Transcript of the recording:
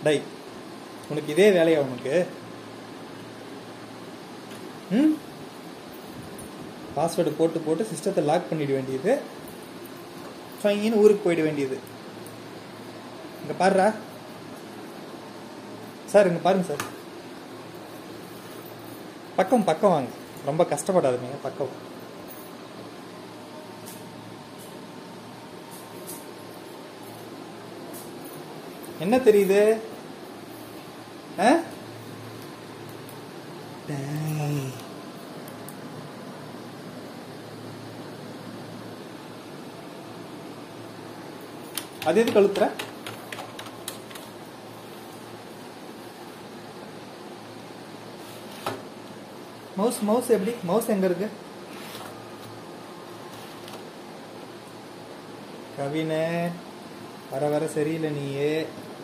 Tie உனக்கு இதே வேலையா உனக்கு ம் பாஸ்வேர்டு போட்டு போட்டு சிஸ்டத்தை லாக் பண்ணிட வேண்டியது ஃபைன்னு ஊருக்கு போயிட வேண்டியது இங்கே பாருடா சார் இங்கே பாருங்க சார் பக்கம் பக்கம் வாங்க ரொம்ப கஷ்டப்படாதீங்க பக்கம் என்ன தெரியுது ஆ? டேய். அது எது கழுத்துற மவுஸ் மவுஸ் எப்படி மவுஸ் எங்க இருக்கு கவினே வர வர சரியில்லை நீயே